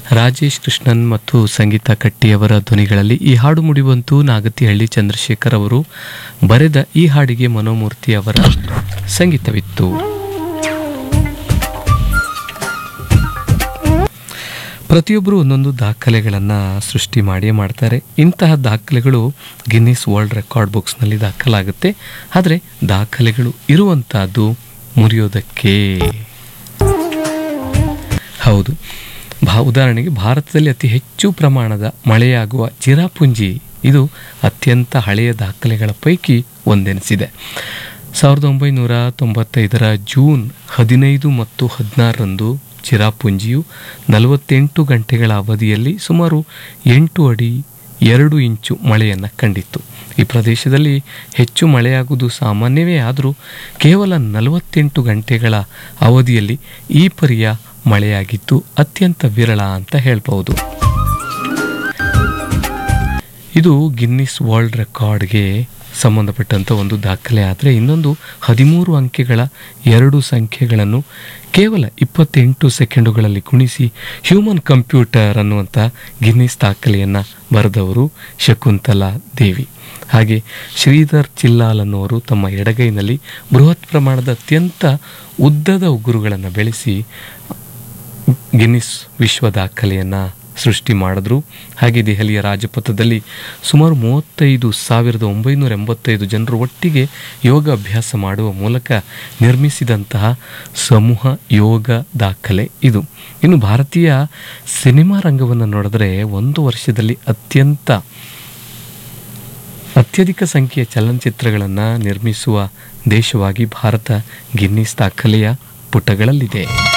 ರಾಜೇಶ್ ಕೃಷ್ಣನ್ ಮತ್ತು ಸಂಗೀತ ಕಟ್ಟಿಯವರ ಧ್ವನಿಗಳಲ್ಲಿ ಈ ಹಾಡು ಮುಡಿಬಂತು ನಾಗತಿಹಳ್ಳಿ ಚಂದ್ರಶೇಖರ್ ಅವರು ಬರೆದ ಈ ಹಾಡಿಗೆ ಮನೋಮೂರ್ತಿ ಅವರ ಸಂಗೀತವಿತ್ತು ಪ್ರತಿಯೊಬ್ಬರು ಒಂದೊಂದು ದಾಖಲೆಗಳನ್ನು ಸೃಷ್ಟಿ ಮಾಡಿಯೇ ಮಾಡ್ತಾರೆ ಇಂತಹ ದಾಖಲೆಗಳು ಗಿನ್ನಿಸ್ ವರ್ಲ್ಡ್ ರೆಕಾರ್ಡ್ ಬುಕ್ಸ್ನಲ್ಲಿ ದಾಖಲಾಗುತ್ತೆ ಆದರೆ ದಾಖಲೆಗಳು ಇರುವಂತಹದ್ದು ಮುರಿಯೋದಕ್ಕೆ ಹೌದು ಭಾ ಉದಾಹರಣೆಗೆ ಭಾರತದಲ್ಲಿ ಅತಿ ಹೆಚ್ಚು ಪ್ರಮಾಣದ ಮಳೆಯಾಗುವ ಚಿರಾಪುಂಜಿ ಇದು ಅತ್ಯಂತ ಹಳೆಯ ದಾಖಲೆಗಳ ಪೈಕಿ ಒಂದೆನಿಸಿದೆ ಸಾವಿರದ ಒಂಬೈನೂರ ತೊಂಬತ್ತೈದರ ಜೂನ್ ಹದಿನೈದು ಮತ್ತು ಹದಿನಾರರಂದು ಚಿರಾಪುಂಜಿಯು ನಲವತ್ತೆಂಟು ಗಂಟೆಗಳ ಅವಧಿಯಲ್ಲಿ ಸುಮಾರು ಎಂಟು ಅಡಿ ಎರಡು ಇಂಚು ಮಳೆಯನ್ನು ಕಂಡಿತ್ತು ಈ ಪ್ರದೇಶದಲ್ಲಿ ಹೆಚ್ಚು ಮಳೆಯಾಗುವುದು ಸಾಮಾನ್ಯವೇ ಆದರೂ ಕೇವಲ ನಲವತ್ತೆಂಟು ಗಂಟೆಗಳ ಅವಧಿಯಲ್ಲಿ ಈ ಪರಿಯ ಮಳೆಯಾಗಿದ್ದು ಅತ್ಯಂತ ವಿರಳ ಅಂತ ಹೇಳ್ಬೋದು ಇದು ಗಿನ್ನಿಸ್ ವರ್ಲ್ಡ್ ರೆಕಾರ್ಡ್ಗೆ ಸಂಬಂಧಪಟ್ಟಂಥ ಒಂದು ದಾಖಲೆ ಆದರೆ ಇನ್ನೊಂದು ಹದಿಮೂರು ಅಂಕೆಗಳ ಎರಡು ಸಂಖ್ಯೆಗಳನ್ನು ಕೇವಲ ಇಪ್ಪತ್ತೆಂಟು ಸೆಕೆಂಡುಗಳಲ್ಲಿ ಕುಣಿಸಿ ಹ್ಯೂಮನ್ ಕಂಪ್ಯೂಟರ್ ಅನ್ನುವಂಥ ಗಿನ್ನಿಸ್ ದಾಖಲೆಯನ್ನು ಬರೆದವರು ಶಕುಂತಲಾ ದೇವಿ ಹಾಗೆ ಶ್ರೀಧರ್ ಚಿಲ್ಲಾಲ್ ಅನ್ನೋರು ತಮ್ಮ ಎಡಗೈನಲ್ಲಿ ಬೃಹತ್ ಪ್ರಮಾಣದ ಅತ್ಯಂತ ಉದ್ದದ ಉಗುರುಗಳನ್ನು ಬೆಳೆಸಿ ಗಿನ್ನಿಸ್ ವಿಶ್ವ ದಾಖಲೆಯನ್ನು ಸೃಷ್ಟಿ ಮಾಡಿದ್ರು ಹಾಗೆ ದೆಹಲಿಯ ರಾಜಪಥದಲ್ಲಿ ಸುಮಾರು ಮೂವತ್ತೈದು ಸಾವಿರದ ಒಂಬೈನೂರ ಎಂಬತ್ತೈದು ಜನರು ಒಟ್ಟಿಗೆ ಯೋಗ ಅಭ್ಯಾಸ ಮಾಡುವ ಮೂಲಕ ನಿರ್ಮಿಸಿದಂತಹ ಸಮೂಹ ಯೋಗ ದಾಖಲೆ ಇದು ಇನ್ನು ಭಾರತೀಯ ಸಿನಿಮಾ ರಂಗವನ್ನು ನೋಡಿದ್ರೆ ಒಂದು ವರ್ಷದಲ್ಲಿ ಅತ್ಯಂತ ಅತ್ಯಧಿಕ ಸಂಖ್ಯೆಯ ಚಲನಚಿತ್ರಗಳನ್ನು ನಿರ್ಮಿಸುವ ದೇಶವಾಗಿ ಭಾರತ ಗಿನ್ನಿಸ್ ದಾಖಲೆಯ ಪುಟಗಳಲ್ಲಿದೆ